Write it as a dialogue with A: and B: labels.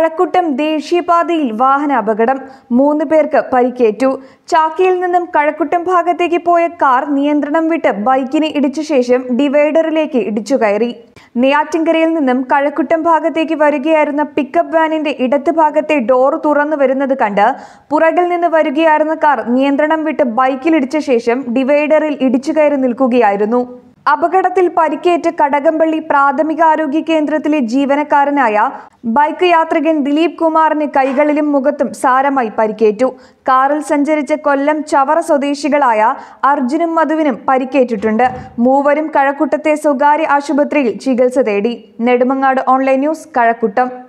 A: കഴക്കൂട്ടം ദേശീയപാതയിൽ വാഹന അപകടം മൂന്ന് പേർക്ക് പരിക്കേറ്റു ചാക്കിയിൽ നിന്നും കഴക്കൂട്ടം ഭാഗത്തേക്ക് പോയ കാർ നിയന്ത്രണം വിട്ട് ബൈക്കിനെ ഇടിച്ച ശേഷം ഡിവൈഡറിലേക്ക് ഇടിച്ചു കയറി നെയ്യാറ്റിൻകരയിൽ നിന്നും കഴക്കൂട്ടം ഭാഗത്തേക്ക് വരികയായിരുന്ന പിക്കപ്പ് വാനിന്റെ ഇടത് ഭാഗത്തെ ഡോർ തുറന്നു വരുന്നത് കണ്ട് പുറകിൽ നിന്ന് വരികയായിരുന്ന കാർ നിയന്ത്രണം വിട്ട് ബൈക്കിൽ ഇടിച്ച ശേഷം ഡിവൈഡറിൽ ഇടിച്ചു കയറി നിൽക്കുകയായിരുന്നു അപകടത്തിൽ പരിക്കേറ്റ് കടകംപള്ളി പ്രാഥമികാരോഗ്യ കേന്ദ്രത്തിലെ ജീവനക്കാരനായ ബൈക്ക് യാത്രികൻ ദിലീപ് കുമാറിന് കൈകളിലും മുഖത്തും സാരമായി പരിക്കേറ്റു കാറിൽ സഞ്ചരിച്ച കൊല്ലം ചവറ സ്വദേശികളായ അർജുനും മധുവിനും പരിക്കേറ്റിട്ടുണ്ട് മൂവരും കഴക്കൂട്ടത്തെ സ്വകാര്യ ആശുപത്രിയിൽ ചികിത്സ തേടി നെടുമങ്ങാട് ഓൺലൈൻ ന്യൂസ് കഴക്കൂട്ടം